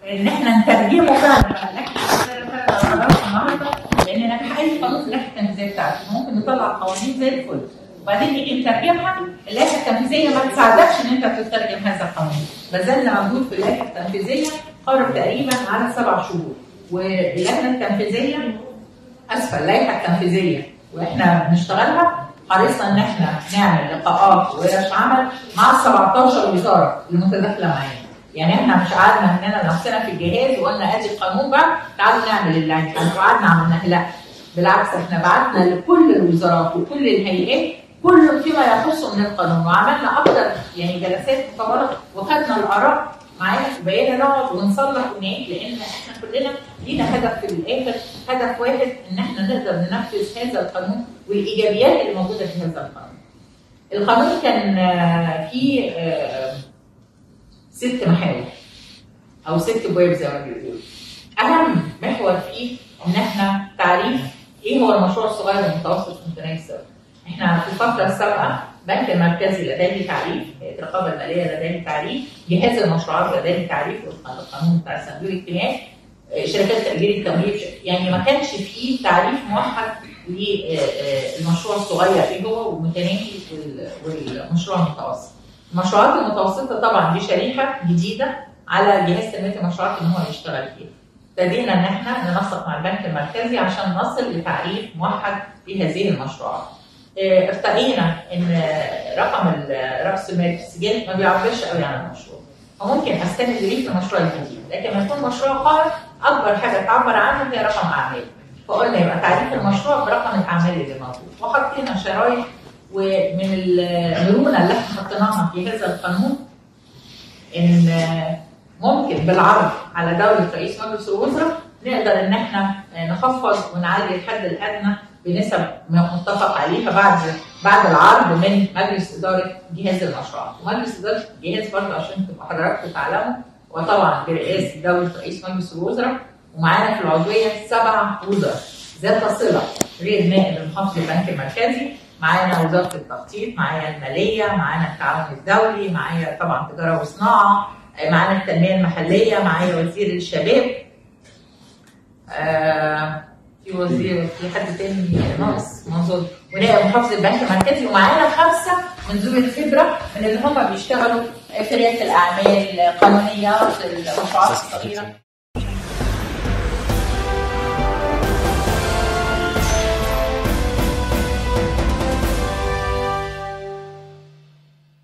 ان احنا نترجمه فعلا بقى اللائحه النهارده لان انا بحقيقي خلاص اللائحه التنفيذيه بتاعتي ممكن نطلع قوانين زي الفل وبعدين نيجي نترجمها اللائحه التنفيذيه ما تساعدكش ان انت تترجم هذا القانون بذلنا مجهود في اللائحه التنفيذيه قرب تقريبا على سبع شهور واللجنه التنفيذيه اسفه اللائحه التنفيذيه واحنا بنشتغلها حريصنا ان احنا نعمل لقاءات وورش عمل مع 17 وزاره المتداخله معانا يعني احنا مش قعدنا هنا نفسنا في الجهاز وقلنا ادي القانون بقى تعالوا نعمل اللائحه وقعدنا عملناها لا بالعكس احنا بعتنا لكل الوزارات وكل الهيئات كل فيما يخص من القانون وعملنا اكثر يعني جلسات مطوله وخدنا الاراء معانا وبقينا نقعد ونصلح ونعيد لان احنا كلنا لينا هدف في الاخر هدف واحد ان احنا نقدر ننفذ هذا القانون والايجابيات اللي موجوده في هذا القانون. القانون كان فيه ست محاور او ست ابواب زي ما بيقولوا. اهم محور فيه ان احنا تعريف ايه هو المشروع الصغير والمتوسط في ميزانيه الصرف. احنا في الفتره السابقه البنك المركزي لديه تعريف، الرقابه الماليه لديه تعريف، جهاز المشروعات لديه تعريف القانون بتاع الصندوق الاجتماعي، شركات تأجير التمويل يعني ما كانش فيه تعريف موحد للمشروع الصغير ايه هو والمتناهي والمشروع المتوسط. المشروعات المتوسطه طبعا دي شريحه جديده على جهاز تنميه المشروعات ان هو يشتغل فيها. ابتدينا ان احنا ننسق مع البنك المركزي عشان نصل لتعريف موحد لهذه المشروعات. ارتقينا ان رقم راس المال في السجل ما بيعبرش قوي عن المشروع. فممكن استند ليه في المشروع الجديد، لكن لما يكون مشروع قائم اكبر حاجه تعبر عنه هي رقم اعمال. فقلنا يبقى تعريف المشروع برقم الاعمال اللي موجود، وحطينا شرايح ومن المرونه اللي احنا حطيناها في هذا القانون ان ممكن بالعرض على دوله رئيس مجلس الوزراء نقدر ان احنا نخفض ونعلي الحد الادنى بنسب متفق عليها بعد بعد العرض من مجلس اداره جهاز المشروعات، ومجلس اداره الجهاز برضه عشان تبقوا حضراتكم تعلموا وطبعا برئاسه دوله رئيس مجلس الوزراء ومعانا في العضويه سبع وزراء ذات صله غير نائب المحافظ البنك المركزي معانا وزاره التخطيط، معايا الماليه، معانا التعاون الدولي، معايا طبعا تجاره وصناعه، معانا التنميه المحليه، معايا وزير الشباب. آه في وزير في حد تاني ناقص منظور ونائب محافظ البنك المركزي ومعانا خمسه من ذوي الخبره من اللي هم بيشتغلوا في رياده الاعمال قانونيات المشروعات الصغيره